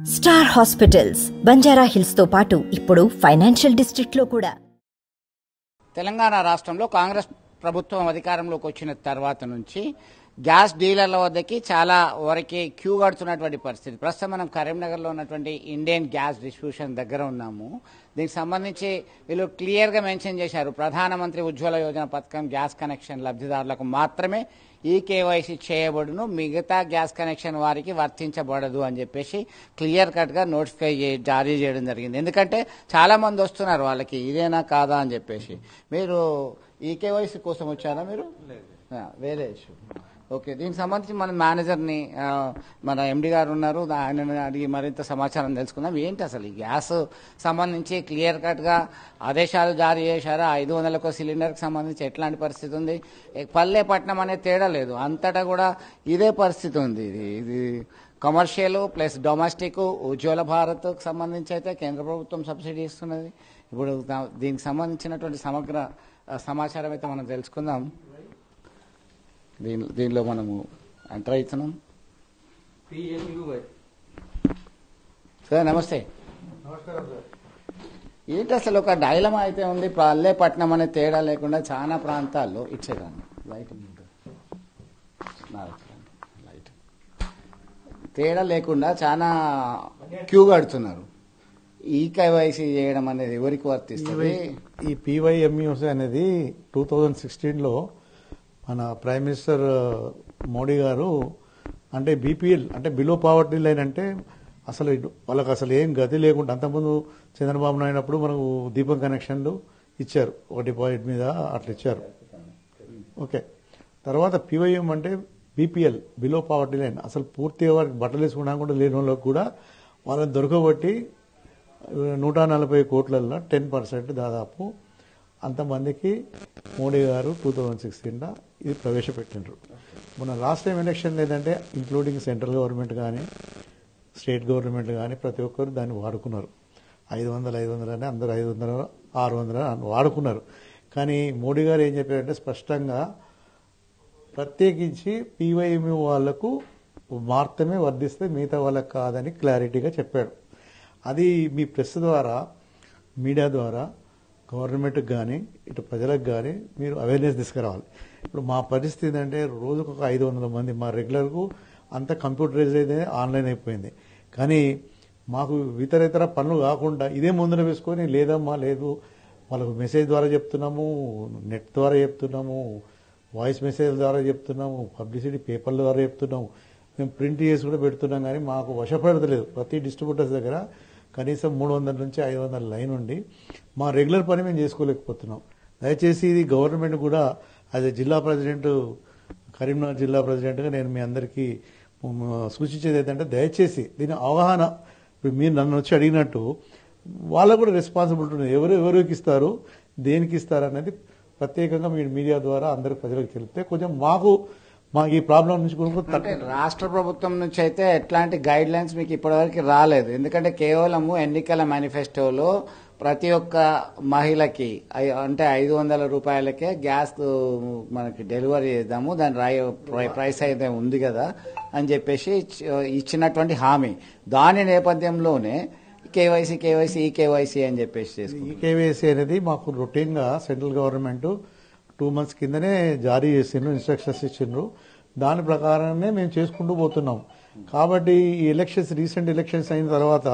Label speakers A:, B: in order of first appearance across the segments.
A: Star hospitals Banjara hills తో పాటు ఇప్పుడు ఫైనాన్షియల్ డిస్ట్రిక్ట్ లో కూడా
B: తెలంగాణ రాష్ట్రంలో కాంగ్రెస్ ప్రభుత్వం అధికారంలోకి వచ్చిన తర్వాత నుంచి గ్యాస్ డీలర్ల వద్దకి చాలా వరకు క్యూ కడుతున్నటువంటి పరిస్థితి ప్రస్తుతం మనం కరీంనగర్లో ఉన్నటువంటి ఇండియన్ గ్యాస్ డిస్ట్రిబ్యూషన్ దగ్గర ఉన్నాము దీనికి సంబంధించి వీళ్ళు క్లియర్గా మెన్షన్ చేశారు ప్రధానమంత్రి ఉజ్వల యోజన పథకం గ్యాస్ కనెక్షన్ లబ్ధిదారులకు మాత్రమే ఈ కేవైసీ చేయబడును మిగతా గ్యాస్ కనెక్షన్ వారికి వర్తించబడదు అని చెప్పేసి క్లియర్ కట్గా నోటిఫై చే- జారీ చేయడం జరిగింది ఎందుకంటే చాలా మంది వస్తున్నారు వాళ్ళకి ఇదేనా కాదా అని చెప్పేసి మీరు ఈ కేవైసీ కోసం వచ్చారా మీరు ఆ, వేరే ఇష్యూ ఓకే దీనికి సంబంధించి మన మేనేజర్ని ఆ, మన ఎండి గారు ఉన్నారు ఆయన అడిగి మరింత సమాచారం తెలుసుకుందాం ఏంటి అసలు ఈ గ్యాస్ సంబంధించి క్లియర్ కట్గా ఆదేశాలు జారీ చేశారా ఐదు వందలకు సిలిండర్కి సంబంధించి ఎట్లాంటి పరిస్థితి ఉంది ఏ, పల్లె పట్టణం అనే తేడా లేదు అంతటా కూడా ఇదే పరిస్థితి ఉంది ఇది ఇది కమర్షియల్ ప్లస్ డొమెస్టిక్ ఉజ్వల భారత్కు సంబంధించి అయితే కేంద్ర ప్రభుత్వం సబ్సిడీ ఇస్తున్నది ఇప్పుడు దా- దీనికి సంబంధించినటువంటి సమగ్ర ఆ, సమాచారం అయితే మనం తెలుసుకుందాం దీని దీనిలో మనము ఎంటర్ అవుతున్నాం సార్ నమస్తే ఏంటి అసలు ఒక డైలమా అయితే ఉంది పల్లె పట్నం అనే తేడా లేకుండా చాలా ప్రాంతాల్లో ఇచ్చేదాన్ని లైట్ ఉంది. నా ఇచ్చేదాన్ని. లైట్ తేడా లేకుండా చాలా క్యూ కడుతున్నారు ఈ కేవైసీ చేయడం అనేది ఎవరికి వర్తిస్తుంది
C: ఈ పివైఎంయూసీ అనేది టూ థౌజండ్ సిక్స్టీన్లో మన ప్రైమ్ మినిస్టర్ మోడీ గారు అంటే బీపీఎల్ అంటే బిలో పావర్టీ లైన్ అంటే అసలు ఇటు- వాళ్ళకి అసలు ఏం గతి లేకుండా అంతకుముందు చంద్రబాబు నాయుడు అప్పుడు మనకు దీపం కనెక్షన్లు ఇచ్చారు ఒక డిపాజిట్ మీద అట్లా ఇచ్చారు ఓకే తర్వాత పివైఎం అంటే బీపీఎల్ బిలో పావర్టీ లైన్ అసలు పూర్తిగా వారికి బట్టలు వేసుకున్నా కూడా లేని వాళ్ళకి కూడా వాళ్ళని దొరకబట్టి నూట నలభై కోట్లల్లో టెన్ పర్సెంట్ దాదాపు అంతమందికి మోడీ గారు టూ థౌజండ్ సిక్స్టీన్లో ఇది ప్రవేశపెట్టిండ్రు మన లాస్ట్ టైం ఎలక్షన్ లేదంటే ఇంక్లూడింగ్ సెంట్రల్ గవర్నమెంట్ కానీ స్టేట్ గవర్నమెంట్ కానీ ప్రతి ఒక్కరు దాన్ని వాడుకున్నారు ఐదు వందలు ఐదు వందలు అని అందరూ ఐదు వందలు ఆరు వందలు అని వాడుకున్నారు కానీ మోడీ గారు ఏం చెప్పారంటే స్పష్టంగా ప్రత్యేకించి పీవైఎంయూ వాళ్లకు మాత్రమే వర్ధిస్తే మిగతా వాళ్ళకి కాదని క్లారిటీగా చెప్పాడు అది మీ ప్రెస్ ద్వారా మీడియా ద్వారా గవర్నమెంట్కి కానీ ఇటు ప్రజలకు కానీ మీరు అవేర్నెస్ తీసుకురావాలి ఇప్పుడు మా పరిస్థితి అంటే రోజుకు ఒక ఐదు వందల మంది మా రెగ్యులర్కు అంత కంప్యూటరైజ్ అయితే ఆన్లైన్ అయిపోయింది కానీ మాకు ఇతర ఇతర పనులు కాకుండా ఇదే ముందర వేసుకొని లేదమ్మా లేదు వాళ్ళకు మెసేజ్ ద్వారా చెప్తున్నాము నెట్ ద్వారా చెప్తున్నాము వాయిస్ మెసేజ్ ద్వారా చెప్తున్నాము పబ్లిసిటీ పేపర్ల ద్వారా చెప్తున్నాము మేము ప్రింట్ చేసి కూడా పెడుతున్నాం కానీ మాకు వశపడతలేదు ప్రతి డిస్ట్రిబ్యూటర్స్ దగ్గర కనీసం మూడు వందల నుంచి ఐదు వందల లైన్ ఉండి మా రెగ్యులర్ పని మేము చేసుకోలేకపోతున్నాం దయచేసి ఇది గవర్నమెంట్ కూడా యాజ్ ఎ జిల్లా ప్రెసిడెంట్ కరీంనగర్ జిల్లా ప్రెసిడెంట్గా నేను మీ అందరికీ ఉమ్, సూచించేది ఏంటంటే దయచేసి దీని అవగాహన ఇప్పుడు మీరు నన్ను వచ్చి అడిగినట్టు వాళ్ళకు కూడా రెస్పాన్సిబిలిటీ ఉంది ఎవరు ఎవరికి ఇస్తారు దేనికి ఇస్తారు అనేది ప్రత్యేకంగా మీరు మీడియా ద్వారా అందరికి ప్రజలకు తెలిపితే కొంచెం మాకు మాకు ఈ ప్రాబ్లం నుంచి కూడా
B: అంటే
C: తక్కువ
B: రాష్ట్ర ప్రభుత్వం నుంచి అయితే ఎట్లాంటి గైడ్ లైన్స్ మీకు ఇప్పటివరకు రాలేదు ఎందుకంటే కేవలము ఎన్నికల మేనిఫెస్టోలో ప్రతి ఒక్క మహిళకి ఐ- అంటే ఐదు వందల రూపాయలకే గ్యాస్ మనకి డెలివరీ చేద్దాము దాని రై ప్రై- ప్రైస్ అయితే ఉంది కదా అని చెప్పేసి ఇచ్- ఇచ్చినటువంటి హామీ దాని నేపథ్యంలోనే కేవైసీ కేవైసీ ఈ కేవైసీ అని చెప్పేసి చేసుకుంటాం
C: ఈ కేవైసీ అనేది మాకు రొటీన్గా సెంట్రల్ గవర్నమెంట్ టూ మంత్స్ కిందనే జారీ చేసిండ్రు ఇన్స్ట్రక్షన్స్ ఇచ్చిండ్రు దాని ప్రకారమే మేము చేసుకుంటూ పోతున్నాం కాబట్టి ఈ ఎలక్షన్స్ రీసెంట్ ఎలక్షన్స్ అయిన తర్వాత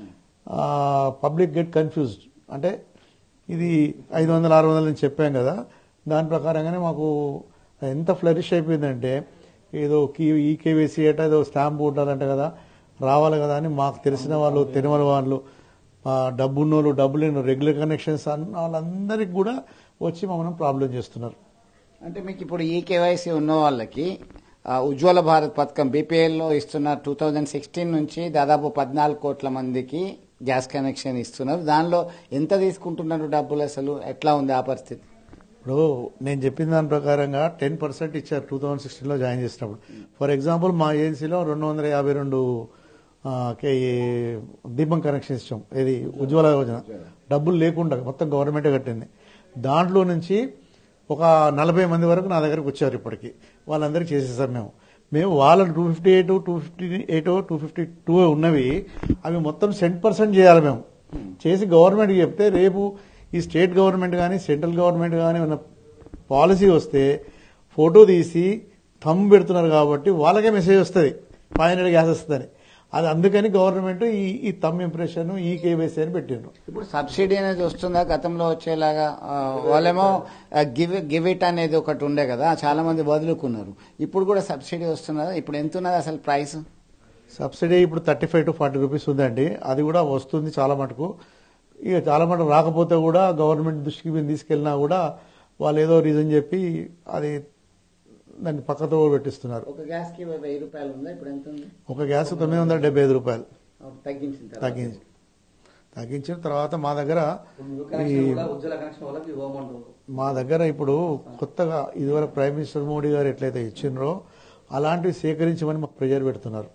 C: పబ్లిక్ గెట్ కన్ఫ్యూజ్డ్ అంటే ఇది ఐదు వందలు ఆరు వందలు అని చెప్పాం కదా దాని ప్రకారంగానే మాకు ఎంత ఫ్లరిష్ అయిపోయిందంటే ఏదో కీ ఈ కేవైసీ అంటే ఏదో స్టాంప్ ఉండాలంట కదా రావాలి కదా అని మాకు తెలిసిన వాళ్ళు తెలియని వాళ్ళు ఆ, డబ్బున్నోళ్ళు డబ్బు లేని రెగ్యులర్ కనెక్షన్స్ అన్న వాళ్ళందరికీ కూడా వచ్చి మమ్మల్ని ప్రాబ్లం చేస్తున్నారు
B: అంటే మీకు ఇప్పుడు ఈ కేవైసీ ఉన్న వాళ్ళకి ఆ, ఉజ్వల భారత్ పథకం బీపీఎల్లో ఇస్తున్న టూ థౌజండ్ సిక్స్టీన్ నుంచి దాదాపు పద్నాలుగు కోట్ల మందికి గ్యాస్ కనెక్షన్ ఇస్తున్నారు దానిలో ఎంత తీసుకుంటున్నారు డబ్బులు అసలు ఎట్లా ఉంది ఆ పరిస్థితి
C: ఇప్పుడు నేను చెప్పిన దాని ప్రకారంగా టెన్ పర్సెంట్ ఇచ్చారు టూ థౌజండ్ సిక్స్టీన్లో జాయిన్ చేసినప్పుడు ఫర్ ఎగ్జాంపుల్ మా ఏజెన్సీలో రెండు వందల యాభై రెండు ఆ, కే- ఈ దీపం కనెక్షన్ ఇచ్చాం ఇది ఉజ్వల యోజన డబ్బులు లేకుండా మొత్తం గవర్నమెంటే కట్టింది దాంట్లో నుంచి ఒక నలభై మంది వరకు నా దగ్గరకు వచ్చారు ఇప్పటికి వాళ్ళందరికీ చేసేసాం మేము మేము వాళ్ళ two fifty eight two fifty eight two fifty two ఉన్నవి అవి మొత్తం సెంట్ పర్సెంట్ చేయాలి మేము చేసి గవర్నమెంట్కి చెప్తే రేపు ఈ స్టేట్ గవర్నమెంట్ కానీ సెంట్రల్ గవర్నమెంట్ కానీ ఉన్న పాలసీ వస్తే ఫోటో తీసి థమ్ పెడుతున్నారు కాబట్టి వాళ్ళకే మెసేజ్ వస్తుంది ఫైవ్ హండ్రెడ్ గ్యాస్ వస్తుందని అది అందుకని గవర్నమెంట్ ఈ ఈ థమ్ ఇంప్రెషన్ ఈ కేవైసీ అని పెట్టిండ్రు
B: ఇప్పుడు సబ్సిడీ అనేది వస్తుందా గతంలో వచ్చేలాగా ఆ, వాళ్ళేమో గివ్ గివ్ ఇట్ అనేది ఒకటి ఉండే కదా చాలా మంది వదులుకున్నారు ఇప్పుడు కూడా సబ్సిడీ వస్తున్నదా ఇప్పుడు ఎంత ఉన్నది అసలు ప్రైస్
C: సబ్సిడీ ఇప్పుడు thirty five to forty rupees ఉందండి అది కూడా వస్తుంది చాలా మటుకు ఇక చాలా మటుకు రాకపోతే కూడా గవర్నమెంట్ దృష్టికి మేము తీసుకెళ్ళినా కూడా వాళ్ళు ఏదో రీజన్ చెప్పి అది దాన్ని పక్కతో పెట్టిస్తున్నారు
B: ఒక గ్యాస్ కి వెయ్యి రూపాయలు ఉందా ఇప్పుడు ఎంత ఉంది
C: ఒక గ్యాస్ తొమ్మిది వందల డెబ్బై ఐదు రూపాయలు
B: తగ్గించిన తర్వాత.
C: తగ్గించి తగ్గించిన తర్వాత మా దగ్గర ఈ
D: ఉజ్వల కనెక్షన్ వాళ్ళకి ఇవ్వమంటారు
C: మా దగ్గర ఇప్పుడు కొత్తగా ఇదివరకు ప్రైమ్ మినిస్టర్ మోడీ గారు ఎట్లయితే ఇచ్చిండ్రో అలాంటివి సేకరించమని మాకు ప్రెజర్ పెడుతున్నారు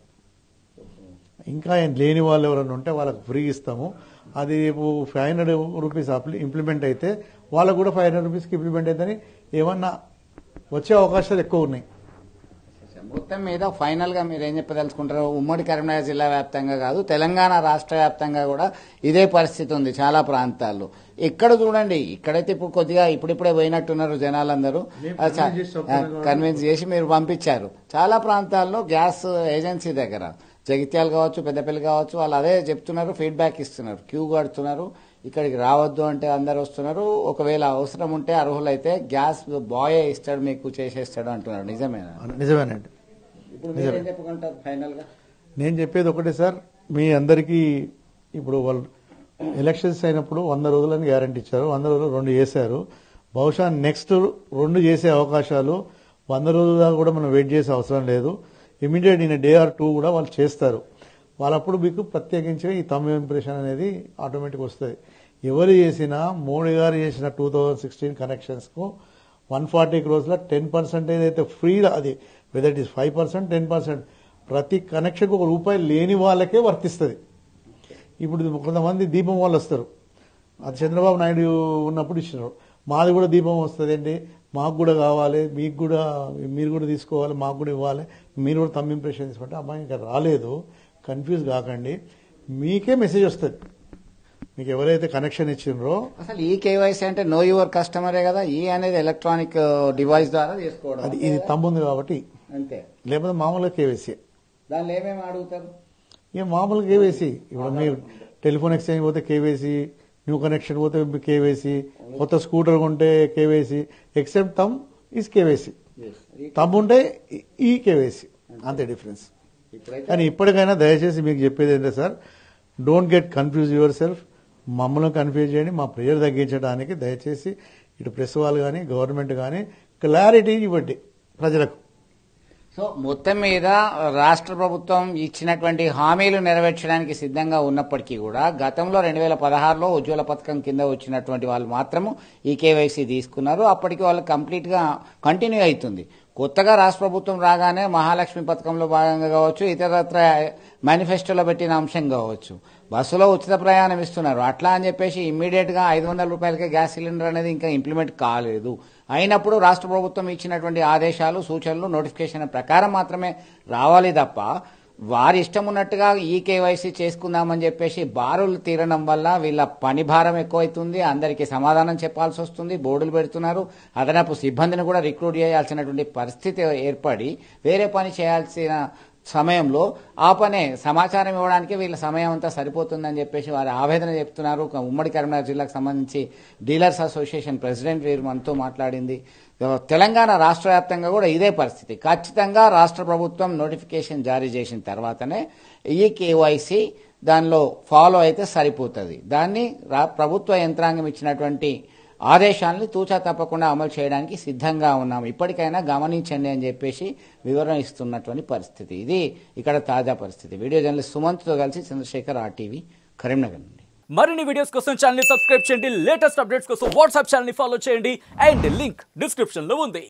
C: ఇంకా ఏం లేని వాళ్ళు ఎవరైనా ఉంటే వాళ్ళకి ఫ్రీ ఇస్తాము అది రేపు ఫైవ్ హండ్రెడ్ రూపీస్ ఇంప్లిమెంట్ అయితే వాళ్ళకు కూడా ఫైవ్ హండ్రెడ్ రూపీస్కి ఇంప్లిమెంట్ అవుతుందని ఏమన్నా వచ్చే అవకాశాలు ఎక్కువ ఉన్నాయి
B: మొత్తం మీద ఫైనల్ గా మీరు ఏం చెప్పదలుచుకుంటారు ఉమ్మడి కరీంనగర్ జిల్లా వ్యాప్తంగా కాదు తెలంగాణ రాష్ట్ర వ్యాప్తంగా కూడా ఇదే పరిస్థితి ఉంది చాలా ప్రాంతాల్లో ఇక్కడ చూడండి ఇక్కడైతే ఇప్పుడు కొద్దిగా ఇప్పుడిప్పుడే పోయినట్టున్నారు జనాలందరూ
C: మేము
B: అది చా-
C: convince చేసి చెప్తున్నాం కాబట్టి.
B: కన్విన్స్ చేసి మీరు పంపించారు చాలా ప్రాంతాల్లో గ్యాస్ ఏజెన్సీ దగ్గర జగిత్యాలు కావచ్చు పెద్దపల్లి కావచ్చు వాళ్ళు అదే చెప్తున్నారు ఫీడ్బ్యాక్ ఇస్తున్నారు క్యూ కడుతున్నారు ఇక్కడికి రావద్దు అంటే అందరు వస్తున్నారు ఒకవేళ అవసరం ఉంటే అర్హులైతే గ్యాస్ బాయ్ ఇస్తాడు మీకు చేసేస్తాడు అంటున్నారు నిజమేనా
C: నిజమేనండి
B: ఇప్పుడు మీరు ఏం చెప్పుకుంటారు ఫైనల్ గా
C: నేను చెప్పేది ఒకటే సార్ మీ అందరికీ ఇప్పుడు వాళ్ళు ఎలక్షన్స్ అయినప్పుడు వంద రోజులని గ్యారంటీ ఇచ్చారు వంద రోజులు రెండు చేశారు బహుశా నెక్స్ట్ రెండు చేసే అవకాశాలు వంద రోజుల దాకా కూడా మనం వెయిట్ చేసే అవసరం లేదు immediate in day or two కూడా వాళ్ళు చేస్తారు వాళ్ళప్పుడు మీకు ప్రత్యేకించి ఈ తమిళ ఇంప్రెషన్ అనేది ఆటోమేటిక్ వస్తుంది ఎవరు చేసినా మోడీ గారు చేసిన టూ థౌజండ్ సిక్స్టీన్ కనెక్షన్స్కు వన్ ఫార్టీ క్రోర్స్లో టెన్ పర్సెంటేజ్ అయితే ఫ్రీ అది whether it is five percent ten percent ప్రతి కనెక్షన్కి ఒక రూపాయి లేని వాళ్ళకే వర్తిస్తుంది ఇప్పుడు కొంతమంది దీపం వాళ్ళు వస్తారు అది చంద్రబాబు నాయుడు ఉన్నప్పుడు ఇచ్చినారు మాది కూడా దీపం వస్తుంది అండి మాకు కూడా కావాలి మీకు కూడా మీరు కూడా తీసుకోవాలి మాకు కూడా ఇవ్వాలి మీరు కూడా తమ్మి ఇంప్రెషన్ తీసుకుంటే అమ్మాయి ఇంకా రాలేదు కన్ఫ్యూజ్ కాకండి మీకే మెసేజ్ వస్తుంది మీకు ఎవరైతే కనెక్షన్ ఇచ్చిండ్రో
B: అసలు ఈ కేవైసీ అంటే నో యువర్ కస్టమరే కదా ఈ అనేది ఎలక్ట్రానిక్ డివైస్ ద్వారా చేసుకోవడం
C: అది ఇది తమ్ము ఉంది కాబట్టి
B: అంతే
C: లేకపోతే మామూలుగా కేవైసీ
B: దానిలో ఏమేమి అడుగుతారు
C: ఇక మామూలు కేవైసీ ఇప్పుడు మీరు టెలిఫోన్ ఎక్స్చేంజ్ పోతే కేవైసీ న్యూ కనెక్షన్ పోతే కేవైసీ కొత్త స్కూటర్ కొంటే KYC except them is KYC them ఉంటే ఈ- ఈ కేవైసీ అంతే డిఫరెన్స్
B: ఇప్పుడైతే
C: కానీ ఇప్పటికైనా దయచేసి మీకు చెప్పేది ఏంటంటే sir don't get confuse yourself మమ్మల్ని కన్ఫ్యూజ్ చేయండి మా ప్రెజర్ తగ్గించడానికి దయచేసి ఇటు ప్రెస్ వాళ్ళు కానీ గవర్నమెంట్ కానీ క్లారిటీ ఇవ్వండి ప్రజలకు
B: సో మొత్తం మీద రాష్ట్ర ప్రభుత్వం ఇచ్చినటువంటి హామీలు నెరవేర్చడానికి సిద్ధంగా ఉన్నప్పటికీ కూడా గతంలో రెండు వేల పదహారులో ఉజ్వల పథకం కింద వచ్చినటువంటి వాళ్ళు మాత్రము ఈ కేవైసీ తీసుకున్నారు అప్పటికి వాళ్ళు కంప్లీట్ గా కంటిన్యూ అవుతుంది కొత్తగా రాష్ట్ర ప్రభుత్వం రాగానే మహాలక్ష్మి పథకంలో భాగంగా కావచ్చు ఇతరత్ర మేనిఫెస్టోలో పెట్టిన అంశం కావచ్చు బస్సులో ఉచిత ప్రయాణం ఇస్తున్నారు అట్లా అని చెప్పేసి ఇమ్మీడియట్ గా ఐదు వందల రూపాయలకే గ్యాస్ సిలిండర్ అనేది ఇంకా ఇంప్లిమెంట్ కాలేదు అయినప్పుడు రాష్ట్ర ప్రభుత్వం ఇచ్చినటువంటి ఆదేశాలు సూచనలు నోటిఫికేషన్ ప్రకారం మాత్రమే రావాలి తప్ప వారి ఇష్టం ఉన్నట్టుగా ఈ కేవైసీ చేసుకుందామని చెప్పేసి బారులు తీరడం వల్ల వీళ్ళ పని భారం ఎక్కువైతుంది అందరికీ సమాధానం చెప్పాల్సి వస్తుంది బోర్డులు పెడుతున్నారు అదనపు సిబ్బందిని కూడా రిక్రూట్ చేయాల్సినటువంటి పరిస్థితి ఏర్పడి వేరే పని చేయాల్సిన సమయంలో ఆ పనే సమాచారం ఇవ్వడానికి వీళ్ళ సమయం అంతా సరిపోతుందని చెప్పేసి వారి ఆవేదన చెప్తున్నారు ఒక ఉమ్మడి కరీంనగర్ జిల్లాకు సంబంధించి డీలర్స్ అసోసియేషన్ ప్రెసిడెంట్ వీరు మనతో మాట్లాడింది తెలంగాణ రాష్ట్ర వ్యాప్తంగా కూడా ఇదే పరిస్థితి ఖచ్చితంగా రాష్ట్ర ప్రభుత్వం నోటిఫికేషన్ జారీ చేసిన తర్వాతనే ఈ కేవైసీ దానిలో ఫాలో అయితే సరిపోతుంది దాన్ని రా- ప్రభుత్వ యంత్రాంగం ఇచ్చినటువంటి ఆదేశాలను తూచా తప్పకుండా అమలు చేయడానికి సిద్ధంగా ఉన్నాం ఇప్పటికైనా గమనించండి అని చెప్పేసి వివరణ ఇస్తున్నటువంటి పరిస్థితి ఇది ఇక్కడ తాజా పరిస్థితి వీడియో జర్నలిస్ట్ సుమంత్తో కలిసి చంద్రశేఖర్ ఆర్టీవీ కరీంనగర్ నుండి
E: మరిన్ని వీడియోస్ కోసం ఛానల్ ని సబ్స్క్రైబ్ చేయండి లేటెస్ట్ అప్డేట్స్ కోసం వాట్సాప్ ఛానల్ ని ఫాలో చేయండి అండ్ లింక్ డిస్క్రిప్షన్ లో ఉంది